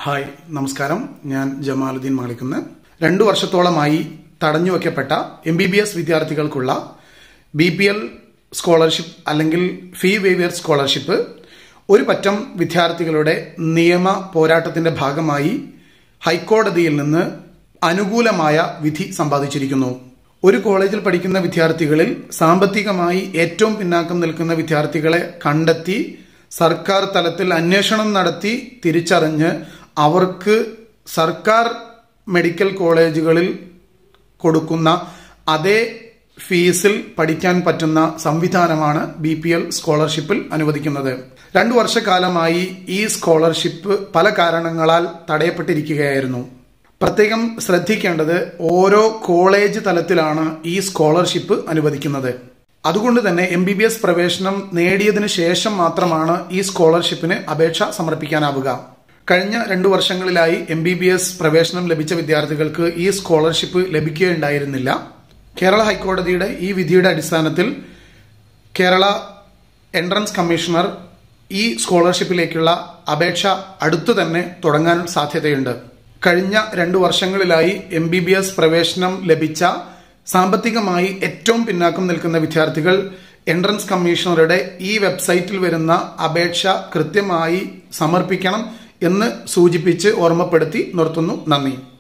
hi നമസ്കാരം ഞാൻ ജമാലുദ്ദീൻ മാളിക്കുന്ന് രണ്ടു വർഷത്തോളമായി തടഞ്ഞു വയ്ക്കപ്പെട്ട എം ബി ബി എസ് വിദ്യാർത്ഥികൾക്കുള്ള ബി പി എൽ സ്കോളർഷിപ്പ് അല്ലെങ്കിൽ ഫീ വേവിയർ സ്കോളർഷിപ്പ് ഒരു പറ്റം വിദ്യാർത്ഥികളുടെ നിയമ പോരാട്ടത്തിന്റെ ഭാഗമായി ഹൈക്കോടതിയിൽ നിന്ന് അനുകൂലമായ വിധി സമ്പാദിച്ചിരിക്കുന്നു ഒരു കോളേജിൽ പഠിക്കുന്ന വിദ്യാർത്ഥികളിൽ സാമ്പത്തികമായി ഏറ്റവും പിന്നാക്കം നിൽക്കുന്ന വിദ്യാർത്ഥികളെ കണ്ടെത്തി സർക്കാർ തലത്തിൽ അന്വേഷണം നടത്തി തിരിച്ചറിഞ്ഞ് അവർക്ക് സർക്കാർ മെഡിക്കൽ കോളേജുകളിൽ കൊടുക്കുന്ന അതേ ഫീസിൽ പഠിക്കാൻ പറ്റുന്ന സംവിധാനമാണ് ബി പി എൽ സ്കോളർഷിപ്പിൽ അനുവദിക്കുന്നത് രണ്ടു വർഷക്കാലമായി ഈ സ്കോളർഷിപ്പ് പല കാരണങ്ങളാൽ തടയപ്പെട്ടിരിക്കുകയായിരുന്നു പ്രത്യേകം ശ്രദ്ധിക്കേണ്ടത് ഓരോ കോളേജ് തലത്തിലാണ് ഈ സ്കോളർഷിപ്പ് അനുവദിക്കുന്നത് അതുകൊണ്ട് തന്നെ എം ബി ബി എസ് പ്രവേശനം നേടിയതിനു ശേഷം മാത്രമാണ് ഈ സ്കോളർഷിപ്പിന് അപേക്ഷ സമർപ്പിക്കാനാവുക കഴിഞ്ഞ രണ്ടു വർഷങ്ങളിലായി എം ബി ബി എസ് പ്രവേശനം ലഭിച്ച വിദ്യാർത്ഥികൾക്ക് ഈ സ്കോളർഷിപ്പ് ലഭിക്കുകയുണ്ടായിരുന്നില്ല കേരള ഹൈക്കോടതിയുടെ ഈ വിധിയുടെ അടിസ്ഥാനത്തിൽ കേരള എൻട്രൻസ് കമ്മീഷണർ ഈ സ്കോളർഷിപ്പിലേക്കുള്ള അപേക്ഷ അടുത്തു തന്നെ തുടങ്ങാൻ സാധ്യതയുണ്ട് കഴിഞ്ഞ രണ്ടു വർഷങ്ങളിലായി എം ബി ബി എസ് പ്രവേശനം ലഭിച്ച സാമ്പത്തികമായി ഏറ്റവും പിന്നാക്കം നിൽക്കുന്ന വിദ്യാർത്ഥികൾ എൻട്രൻസ് കമ്മീഷണറുടെ ഈ വെബ്സൈറ്റിൽ വരുന്ന അപേക്ഷ കൃത്യമായി സമർപ്പിക്കണം എന്ന് സൂചിപ്പിച്ച് ഓർമ്മപ്പെടുത്തി നിർത്തുന്നു നന്ദി